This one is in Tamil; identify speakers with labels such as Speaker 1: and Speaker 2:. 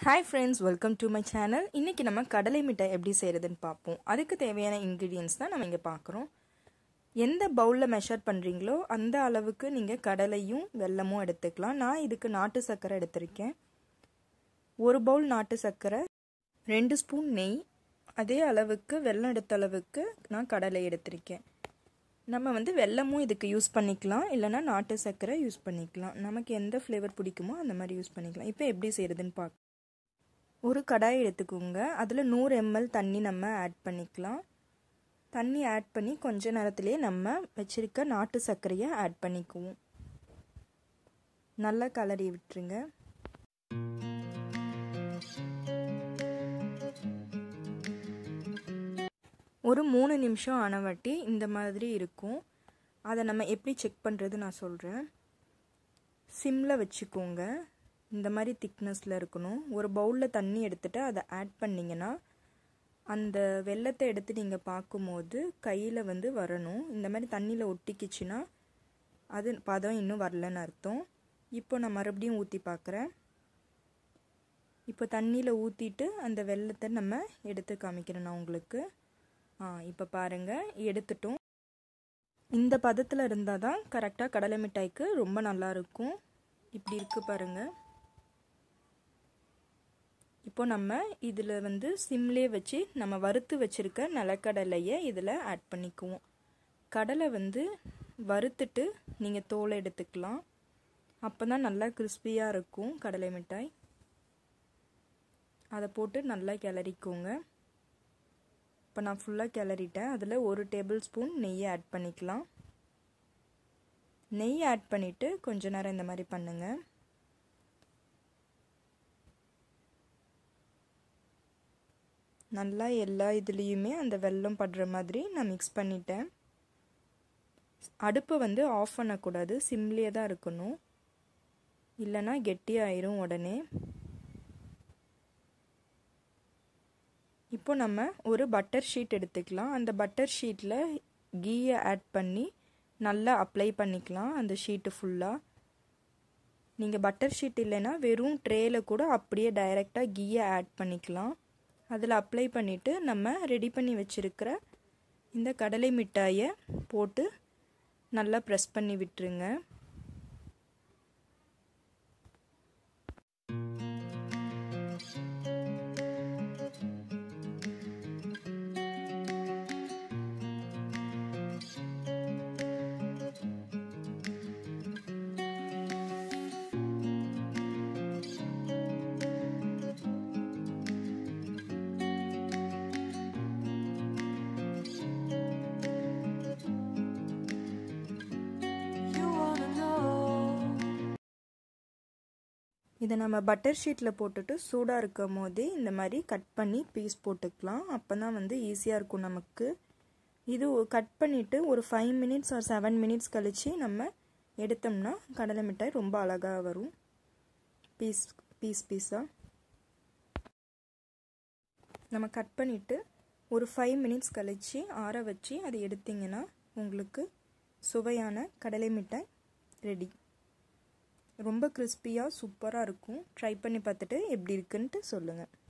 Speaker 1: hi friends welcome to my channel இன்றைக்கி நம்ம கடலை மிட்டாய் எப்படி செய்கிறதுன்னு பார்ப்போம் அதுக்கு தேவையான இன்க்ரீடியன்ஸ் தான் நம்ம இங்கே பார்க்குறோம் எந்த பவுலில் மெஷர் பண்ணுறீங்களோ அந்த அளவுக்கு நீங்கள் கடலையும் வெல்லமும் எடுத்துக்கலாம் நான் இதுக்கு நாட்டு சர்க்கரை எடுத்திருக்கேன் ஒரு பவுல் நாட்டு சர்க்கரை ரெண்டு ஸ்பூன் நெய் அதே அளவுக்கு வெல்லம் எடுத்த அளவுக்கு நான் கடலை எடுத்திருக்கேன் நம்ம வந்து வெல்லமும் இதுக்கு யூஸ் பண்ணிக்கலாம் இல்லைனா நாட்டு சர்க்கரை யூஸ் பண்ணிக்கலாம் நமக்கு எந்த ஃப்ளேவர் பிடிக்குமோ அந்த மாதிரி யூஸ் பண்ணிக்கலாம் இப்போ எப்படி செய்கிறதுன்னு பார்க்க ஒரு கடாய் எடுத்துக்கோங்க அதில் நூறு எம்எல் தண்ணி நம்ம ஆட் பண்ணிக்கலாம் தண்ணி ஆட் பண்ணி கொஞ்ச நேரத்திலே நம்ம வச்சுருக்க நாட்டு சர்க்கரையை ஆட் பண்ணிக்குவோம் நல்லா கலரி விட்டுருங்க ஒரு மூணு நிமிஷம் ஆனவாட்டி இந்த மாதிரி இருக்கும் அதை நம்ம எப்படி செக் பண்ணுறது நான் சொல்கிறேன் சிம்மில் வச்சுக்கோங்க இந்த மாதிரி திக்னஸில் இருக்கணும் ஒரு பவுலில் தண்ணி எடுத்துகிட்டு அதை ஆட் பண்ணிங்கன்னா அந்த வெள்ளத்தை எடுத்து நீங்கள் பார்க்கும்போது கையில் வந்து வரணும் இந்த மாதிரி தண்ணியில் ஒட்டிக்கிச்சுன்னா அது பதம் இன்னும் வரலன்னு அர்த்தம் இப்போ நான் மறுபடியும் ஊற்றி பார்க்குறேன் இப்போ தண்ணியில் ஊற்றிட்டு அந்த வெள்ளத்தை நம்ம எடுத்து காமிக்கிறேன் நான் உங்களுக்கு ஆ இப்போ பாருங்கள் எடுத்துட்டோம் இந்த பதத்தில் இருந்தால் தான் கரெக்டாக கடலை மிட்டாய்க்கு ரொம்ப நல்லாயிருக்கும் இப்படி இருக்குது பாருங்கள் இப்போ நம்ம இதில் வந்து சிம்லே வச்சு நம்ம வறுத்து வச்சுருக்க நிலக்கடலையை இதில் ஆட் பண்ணிக்குவோம் கடலை வந்து வறுத்துட்டு நீங்கள் தோலை எடுத்துக்கலாம் அப்போ தான் நல்லா கிறிஸ்பியாக இருக்கும் கடலை மிட்டாய் அதை போட்டு நல்லா கிளறிக்கோங்க இப்போ நான் ஃபுல்லாக கிளறிட்டேன் அதில் ஒரு டேபிள் ஸ்பூன் நெய்யை ஆட் பண்ணிக்கலாம் நெய் ஆட் பண்ணிவிட்டு கொஞ்ச நேரம் இந்த மாதிரி பண்ணுங்கள் நல்லா எல்லா இதுலேயுமே அந்த வெல்லம் படுற மாதிரி நான் மிக்ஸ் பண்ணிட்டேன் அடுப்பை வந்து ஆஃப் பண்ணக்கூடாது சிம்லேயே தான் இருக்கணும் இல்லைன்னா கெட்டியாயிரும் உடனே இப்போ நம்ம ஒரு பட்டர் ஷீட் எடுத்துக்கலாம் அந்த பட்டர் ஷீட்டில் கீயை ஆட் பண்ணி நல்லா அப்ளை பண்ணிக்கலாம் அந்த ஷீட்டு ஃபுல்லாக நீங்கள் பட்டர் ஷீட் இல்லைன்னா வெறும் ட்ரேயில் கூட அப்படியே டைரெக்டாக கீயை ஆட் பண்ணிக்கலாம் அதில் அப்ளை பண்ணிவிட்டு நம்ம ரெடி பண்ணி வச்சுருக்கிற இந்த கடலை மிட்டாயை போட்டு நல்லா ப்ரெஸ் பண்ணி விட்டுருங்க இதை நம்ம பட்டர் ஷீட்டில் போட்டுட்டு சூடாக இருக்கும் போதே இந்த மாதிரி கட் பண்ணி பீஸ் போட்டுக்கலாம் அப்போ தான் வந்து ஈஸியாக இருக்கும் நமக்கு இது கட் பண்ணிவிட்டு ஒரு five minutes or seven minutes கழித்து நம்ம எடுத்தோம்னா கடலை மிட்டாய் ரொம்ப அழகாக வரும் பீஸ் பீஸ் பீஸாக நம்ம கட் பண்ணிவிட்டு ஒரு ஃபைவ் மினிட்ஸ் கழித்து ஆற வச்சு அதை எடுத்திங்கன்னா உங்களுக்கு சுவையான கடலை மிட்டாய் ரெடி ரொம்ப கிறிஸ்பியாக சூப்பராக இருக்கும் ட்ரை பண்ணி பார்த்துட்டு எப்படி இருக்குன்ட்டு சொல்லுங்கள்